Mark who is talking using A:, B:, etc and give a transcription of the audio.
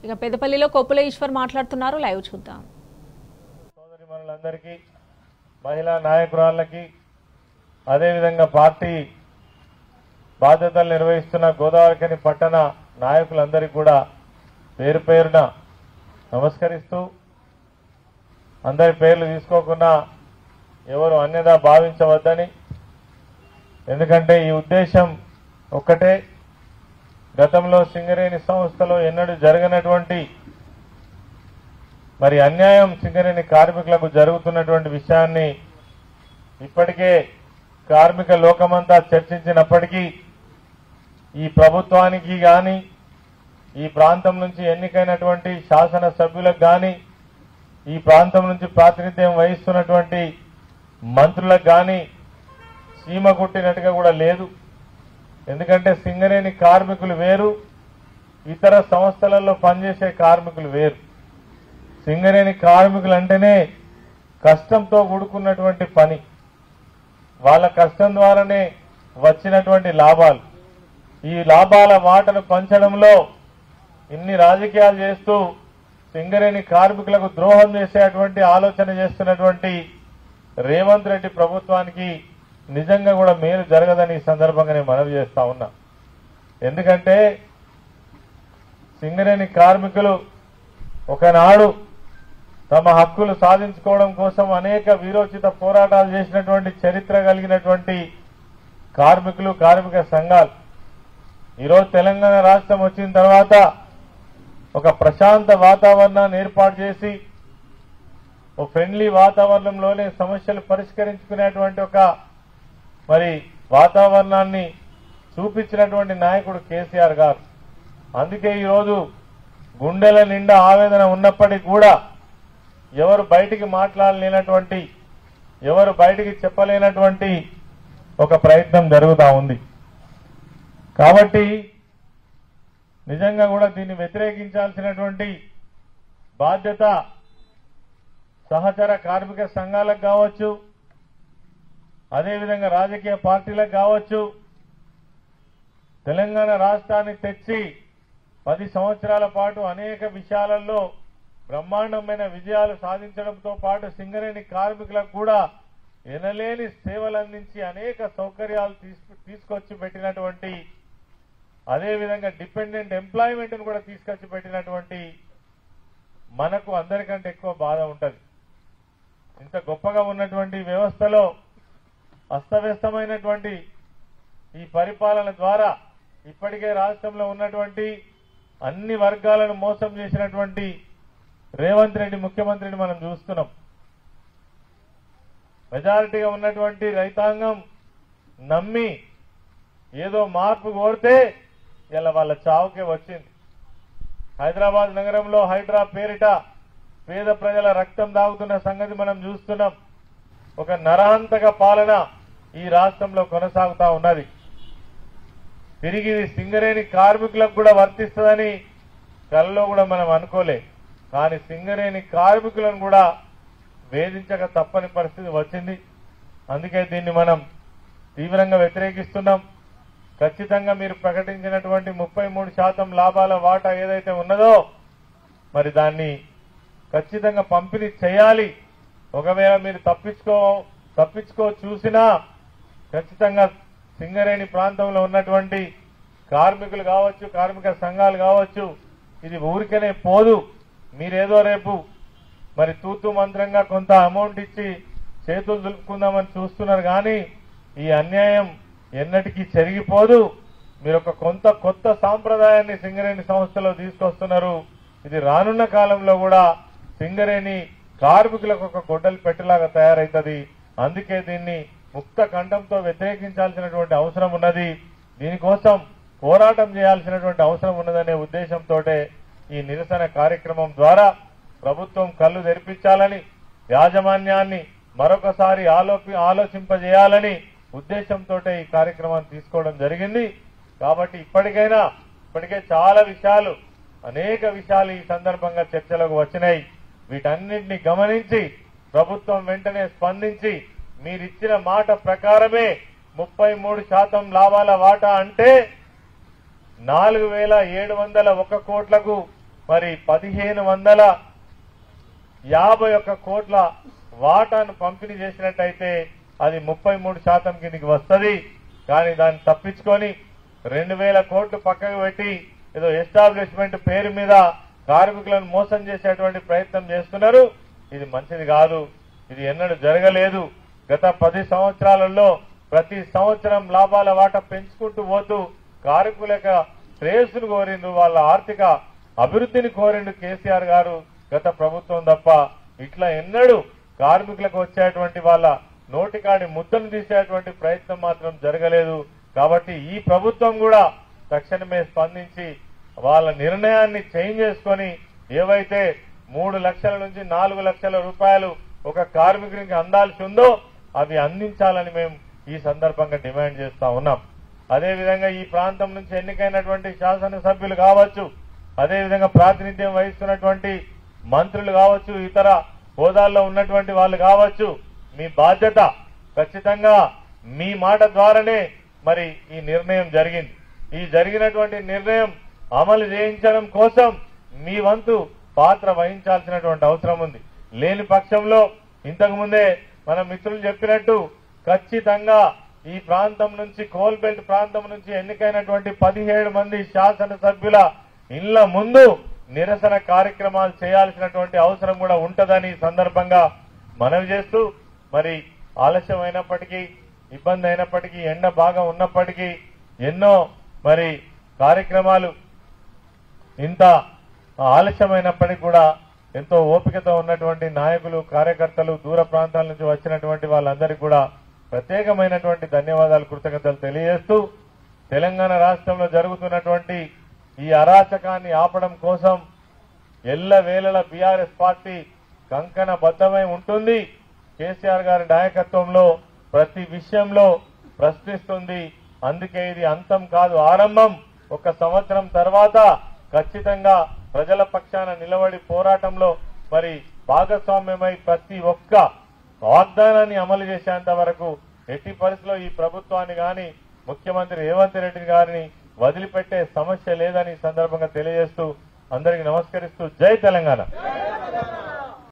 A: ఇక పెద్దపల్లిలో కొప్పుల ఈశ్వర్ మాట్లాడుతున్నారు లైవ్ చూద్దాం
B: సోదరి మనులందరికీ మహిళా నాయకురాళ్ళకి అదేవిధంగా పార్టీ బాధ్యతలు నిర్వహిస్తున్న గోదావరికని పట్టణ నాయకులందరికీ కూడా పేరు పేరున నమస్కరిస్తూ అందరి పేర్లు తీసుకోకుండా ఎవరు అన్యదా భావించవద్దని ఎందుకంటే ఈ ఉద్దేశం ఒక్కటే గతంలో సింగరేణి సంస్థలో ఎన్నడూ జరగనటువంటి మరి అన్యాయం సింగరేణి కార్మికులకు జరుగుతున్నటువంటి విషయాన్ని ఇప్పటికే కార్మిక లోకమంతా చర్చించినప్పటికీ ఈ ప్రభుత్వానికి కానీ ఈ ప్రాంతం నుంచి ఎన్నికైనటువంటి శాసన సభ్యులకు కానీ ఈ ప్రాంతం నుంచి ప్రాతినిధ్యం వహిస్తున్నటువంటి మంత్రులకు కానీ సీమ కుట్టినట్టుగా కూడా లేదు ఎందుకంటే సింగరేణి కార్మికులు వేరు ఇతర సంస్థలలో పనిచేసే కార్మికులు వేరు సింగరేణి కార్మికులు అంటేనే కష్టంతో కూడుకున్నటువంటి పని వాళ్ళ కష్టం ద్వారానే వచ్చినటువంటి లాభాలు ఈ లాభాల వాటను పంచడంలో ఇన్ని రాజకీయాలు చేస్తూ సింగరేణి కార్మికులకు ద్రోహం చేసేటువంటి ఆలోచన చేస్తున్నటువంటి రేవంత్ రెడ్డి ప్రభుత్వానికి నిజంగా కూడా మేలు జరగదని ఈ సందర్భంగా నేను మనవి చేస్తా ఉన్నా ఎందుకంటే సింగరేణి కార్మికులు ఒకనాడు తమ హక్కులు సాధించుకోవడం కోసం అనేక వీరోచిత పోరాటాలు చేసినటువంటి చరిత్ర కలిగినటువంటి కార్మికులు కార్మిక సంఘాలు ఈరోజు తెలంగాణ రాష్ట్రం వచ్చిన తర్వాత ఒక ప్రశాంత వాతావరణాన్ని ఏర్పాటు చేసి ఒక ఫ్రెండ్లీ వాతావరణంలోనే సమస్యలు పరిష్కరించుకునేటువంటి ఒక మరి వాతావరణాన్ని చూపించినటువంటి నాయకుడు కేసీఆర్ గారు అందుకే ఈరోజు గుండెల నిండా ఆవేదన ఉన్నప్పటికీ కూడా ఎవరు బయటికి మాట్లాడలేనటువంటి ఎవరు బయటికి చెప్పలేనటువంటి ఒక ప్రయత్నం జరుగుతూ ఉంది కాబట్టి నిజంగా కూడా దీన్ని వ్యతిరేకించాల్సినటువంటి బాధ్యత సహచర కార్మిక సంఘాలకు కావచ్చు అదేవిధంగా రాజకీయ పార్టీలకు కావచ్చు తెలంగాణ రాష్ట్రాన్ని తెచ్చి పది సంవత్సరాల పాటు అనేక విషయాలలో బ్రహ్మాండమైన విజయాలు సాధించడంతో పాటు సింగరేణి కార్మికులకు కూడా ఎనలేని సేవలు అందించి అనేక సౌకర్యాలు తీసుకు- తీసుకొచ్చి పెట్టినటువంటి అదేవిధంగా డిపెండెంట్ ఎంప్లాయ్మెంట్ కూడా తీసుకొచ్చి పెట్టినటువంటి మనకు అందరికంటే ఎక్కువ బాధ ఉంటది ఇంత గొప్పగా ఉన్నటువంటి వ్యవస్థలో అస్తవ్యస్తమైనటువంటి ఈ పరిపాలన ద్వారా ఇప్పటికే రాష్ట్రంలో ఉన్నటువంటి అన్ని వర్గాలను మోసం చేసినటువంటి రేవంత్ రెడ్డి ముఖ్యమంత్రిని మనం చూస్తున్నాం మెజారిటీగా ఉన్నటువంటి రైతాంగం నమ్మి ఏదో మార్పు కోరితే ఇలా వాళ్ళ చావుకే వచ్చింది హైదరాబాద్ నగరంలో హైడ్రా పేరిట పేద ప్రజల రక్తం దాగుతున్న సంగతి మనం చూస్తున్నాం ఒక నరహంతక పాలన ఈ రాష్ట్రంలో కొనసాగుతా ఉన్నది తిరిగి ఇది సింగరేణి కార్మికులకు కూడా వర్తిస్తుందని కలలో కూడా మనం అనుకోలే కానీ సింగరేణి కార్మికులను కూడా వేధించక తప్పని పరిస్థితి వచ్చింది అందుకే దీన్ని మనం తీవ్రంగా వ్యతిరేకిస్తున్నాం ఖచ్చితంగా మీరు ప్రకటించినటువంటి ముప్పై మూడు శాతం లాభాల వాటా ఏదైతే ఉన్నదో మరి దాన్ని ఖచ్చితంగా పంపిణీ చేయాలి ఒకవేళ మీరు తప్పించుకో తప్పించుకో చూసినా ఖచ్చితంగా సింగరేణి ప్రాంతంలో ఉన్నటువంటి కార్మికులు కావచ్చు కార్మిక సంఘాలు కావచ్చు ఇది ఊరికనే పోదు మీరేదో రేపు మరి తూతు మంత్రంగా కొంత అమౌంట్ ఇచ్చి చేతులు దులుపుకుందామని చూస్తున్నారు కానీ ఈ అన్యాయం ఎన్నటికీ చెరిగిపోదు మీరు ఒక కొంత కొత్త సాంప్రదాయాన్ని సింగరేణి సంస్థలో తీసుకొస్తున్నారు ఇది రానున్న కాలంలో కూడా సింగరేణి కార్మికులకు ఒక గొడ్డలు పెట్టలాగా తయారవుతుంది అందుకే దీన్ని ముక్త కంఠంతో వ్యతిరేకించాల్సినటువంటి అవసరం ఉన్నది దీనికోసం పోరాటం చేయాల్సినటువంటి అవసరం ఉన్నదనే ఉద్దేశంతో ఈ నిరసన కార్యక్రమం ద్వారా ప్రభుత్వం కళ్ళు తెరిపించాలని యాజమాన్యాన్ని మరొకసారి ఆలోపి ఆలోచింపజేయాలని ఉద్దేశంతో ఈ కార్యక్రమాన్ని తీసుకోవడం జరిగింది కాబట్టి ఇప్పటికైనా ఇప్పటికే చాలా విషయాలు అనేక విషయాలు ఈ సందర్భంగా చర్చలకు వచ్చినాయి వీటన్నిటిని గమనించి ప్రభుత్వం వెంటనే స్పందించి మీరిచ్చిన మాట ప్రకారమే ముప్పై మూడు శాతం లాభాల వాటా అంటే నాలుగు వేల ఏడు వందల ఒక కోట్లకు మరి పదిహేను వందల యాభై ఒక్క కోట్ల వాటాను పంపిణీ చేసినట్టయితే అది ముప్పై మూడు శాతం కిందికి వస్తుంది కానీ దాన్ని తప్పించుకొని రెండు వేల కోట్లు పక్కకు పెట్టి ఏదో ఎస్టాబ్లిష్మెంట్ పేరు మీద కార్మికులను మోసం చేసేటువంటి ప్రయత్నం చేస్తున్నారు ఇది మంచిది కాదు ఇది ఎన్నడూ జరగలేదు గత పది సంవత్సరాలలో ప్రతి సంవత్సరం లాభాల వాటా పెంచుకుంటూ పోతూ కార్మికుల యొక్క శ్రేయస్సును కోరిండు వాళ్ళ ఆర్థిక అభివృద్ధిని కోరిండు కేసీఆర్ గారు గత ప్రభుత్వం తప్ప ఇట్లా ఎన్నడూ కార్మికులకు వచ్చేటువంటి వాళ్ళ నోటికాడి ముద్దను తీసేటువంటి ప్రయత్నం మాత్రం జరగలేదు కాబట్టి ఈ ప్రభుత్వం కూడా తక్షణమే స్పందించి వాళ్ళ నిర్ణయాన్ని చేంజ్ చేసుకొని ఏవైతే మూడు లక్షల నుంచి నాలుగు లక్షల రూపాయలు ఒక కార్మికునికి అందాల్సి ఉందో అవి అందించాలని మేము ఈ సందర్భంగా డిమాండ్ చేస్తా ఉన్నాం అదేవిధంగా ఈ ప్రాంతం నుంచి ఎన్నికైనటువంటి శాసనసభ్యులు కావచ్చు అదేవిధంగా ప్రాతినిధ్యం వహిస్తున్నటువంటి మంత్రులు కావచ్చు ఇతర హోదాల్లో ఉన్నటువంటి వాళ్ళు కావచ్చు మీ బాధ్యత ఖచ్చితంగా మీ మాట ద్వారానే మరి ఈ నిర్ణయం జరిగింది ఈ జరిగినటువంటి నిర్ణయం అమలు చేయించడం కోసం మీ వంతు పాత్ర వహించాల్సినటువంటి అవసరం ఉంది లేని పక్షంలో ఇంతకు ముందే మన మిత్రులు చెప్పినట్టు ఖచ్చితంగా ఈ ప్రాంతం నుంచి కోల్బెల్ట్ ప్రాంతం నుంచి ఎన్నికైనటువంటి పదిహేడు మంది శాసనసభ్యుల ఇళ్ల ముందు నిరసన కార్యక్రమాలు చేయాల్సినటువంటి అవసరం కూడా ఉంటదని ఈ సందర్భంగా మనవి చేస్తూ మరి ఆలస్యమైనప్పటికీ ఇబ్బంది అయినప్పటికీ ఎండ బాగా ఉన్నప్పటికీ ఎన్నో మరి కార్యక్రమాలు ఇంత ఆలస్యమైనప్పటికీ కూడా ఎంతో ఓపికతో ఉన్నటువంటి నాయకులు కార్యకర్తలు దూర ప్రాంతాల నుంచి వచ్చినటువంటి వాళ్ళందరికీ కూడా ప్రత్యేకమైనటువంటి ధన్యవాదాలు కృతజ్ఞతలు తెలియజేస్తూ తెలంగాణ రాష్ట్రంలో జరుగుతున్నటువంటి ఈ అరాచకాన్ని ఆపడం కోసం ఎల్ల వేళల బీఆర్ఎస్ పార్టీ కంకణ బద్దమై ఉంటుంది కేసీఆర్ గారి నాయకత్వంలో ప్రతి విషయంలో ప్రశ్నిస్తుంది అందుకే ఇది అంతం కాదు ఆరంభం ఒక సంవత్సరం తర్వాత ఖచ్చితంగా ప్రజల పక్షాన నిలబడి పోరాటంలో మరి భాగస్వామ్యమై ప్రతి ఒక్క వాగ్దానాన్ని అమలు చేసేంత వరకు ఎట్టి పరిస్థితిలో ఈ ప్రభుత్వాన్ని గాని ముఖ్యమంత్రి రేవంత్ రెడ్డి గారిని వదిలిపెట్టే సమస్య లేదని ఈ సందర్భంగా తెలియజేస్తూ అందరికీ నమస్కరిస్తూ జై తెలంగాణ